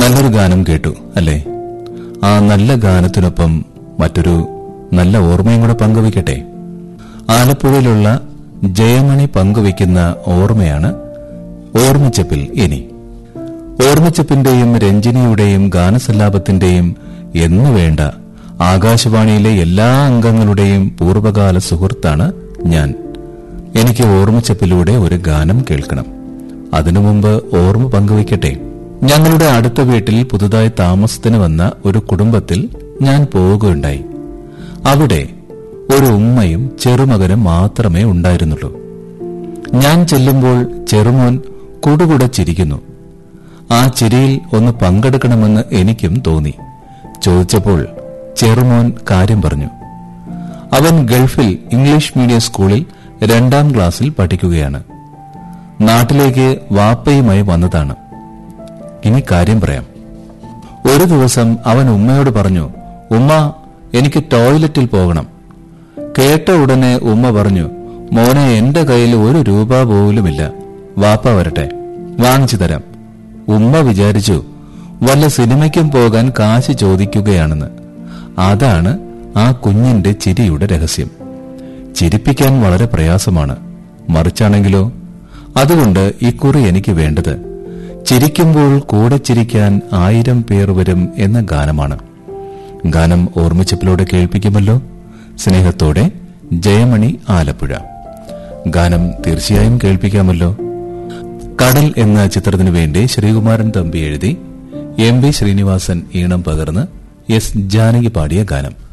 നല്ലൊരു ഗാനം കേട്ടു അല്ലേ ആ നല്ല ഗാനത്തിനൊപ്പം മറ്റൊരു നല്ല ഓർമ്മയും കൂടെ പങ്കുവയ്ക്കട്ടെ ആലപ്പുഴയിലുള്ള ജയമണി പങ്കുവയ്ക്കുന്ന ഓർമ്മയാണ് ഓർമ്മിച്ചപ്പിൽ ഇനി ഓർമ്മിച്ചപ്പിന്റെയും രഞ്ജിനിയുടെയും ഗാനസല്ലാപത്തിന്റെയും എന്നു വേണ്ട ആകാശവാണിയിലെ എല്ലാ അംഗങ്ങളുടെയും പൂർവ്വകാല സുഹൃത്താണ് ഞാൻ എനിക്ക് ഓർമ്മിച്ചപ്പിലൂടെ ഒരു ഗാനം കേൾക്കണം അതിനു മുമ്പ് ഓർമ്മ പങ്കുവയ്ക്കട്ടെ ഞങ്ങളുടെ അടുത്ത വീട്ടിൽ പുതുതായി താമസത്തിന് വന്ന ഒരു കുടുംബത്തിൽ ഞാൻ പോവുകയുണ്ടായി അവിടെ ഒരു ഉമ്മയും ചെറുമകനും മാത്രമേ ഉണ്ടായിരുന്നുള്ളൂ ഞാൻ ചെല്ലുമ്പോൾ ചെറുമോൻ കുടുകുടെ ചിരിക്കുന്നു ആ ചിരിയിൽ ഒന്ന് പങ്കെടുക്കണമെന്ന് എനിക്കും തോന്നി ചോദിച്ചപ്പോൾ ചെറുമോൻ കാര്യം പറഞ്ഞു അവൻ ഗൾഫിൽ ഇംഗ്ലീഷ് മീഡിയം സ്കൂളിൽ രണ്ടാം ക്ലാസ്സിൽ പഠിക്കുകയാണ് നാട്ടിലേക്ക് വാപ്പയുമായി വന്നതാണ് ഇനി കാര്യം പറയാം ഒരു ദിവസം അവൻ ഉമ്മയോട് പറഞ്ഞു ഉമ്മ എനിക്ക് ടോയ്ലറ്റിൽ പോകണം കേട്ട ഉടനെ ഉമ്മ പറഞ്ഞു മോനെ എന്റെ കയ്യിൽ ഒരു രൂപ പോലുമില്ല വാപ്പ വരട്ടെ വാങ്ങിച്ചു തരാം ഉമ്മ വിചാരിച്ചു വല്ല സിനിമയ്ക്കും പോകാൻ കാശ് ചോദിക്കുകയാണെന്ന് അതാണ് ആ കുഞ്ഞിന്റെ ചിരിയുടെ രഹസ്യം ചിരിപ്പിക്കാൻ വളരെ പ്രയാസമാണ് മറിച്ചാണെങ്കിലോ അതുകൊണ്ട് ഇക്കുറി എനിക്ക് വേണ്ടത് ചിരിക്കുമ്പോൾ കൂടെ ചിരിക്കാൻ ആയിരം പേർ വരും എന്ന ഗാനമാണ് ഗാനം ഓർമ്മിച്ചപ്പിലൂടെ കേൾപ്പിക്കുമല്ലോ സ്നേഹത്തോടെ ജയമണി ആലപ്പുഴ ഗാനം തീർച്ചയായും കേൾപ്പിക്കാമല്ലോ കടൽ എന്ന ചിത്രത്തിനു വേണ്ടി ശ്രീകുമാരൻ തമ്പി എഴുതി എം വി ശ്രീനിവാസൻ ഈണം പകർന്ന് എസ് ജാനകി പാടിയ ഗാനം